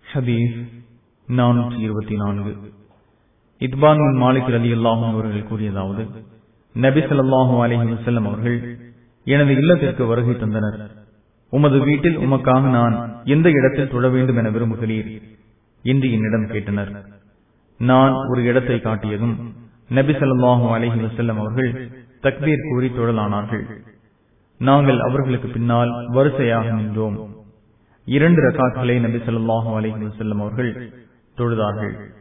ஹதீஸ் நானூற்றி இருபத்தி நான்கு இத்பான் மாலிக் ரலி அல்லாஹும் அவர்கள் கூறியதாவது நபி ஸல்லல்லாஹு அலைஹி வஸல்லம் அவர்கள் எனது இல்லத்திற்கு வருகை தந்தனர் உமது வீட்டில் உமக்காக நான் எந்த இடத்தில் தொழ வேண்டும் என விரும்புகிறீர் என்று என்னிடம் கேட்டனர் நான் ஒரு இடத்தை காட்டியதும் நபி ஸல்லல்லாஹு அலைஹி வஸல்லம் அவர்கள் தக்பீர் கூறி தொழலானார்கள் நாங்கள் அவர்களுக்கு பின்னால் வரிசையாக நின்றோம் இரண்டு ரகாக்களை நபி ஸல்லல்லாஹு அலைஹி வஸல்லம் அவர்கள் தொழுதார்கள்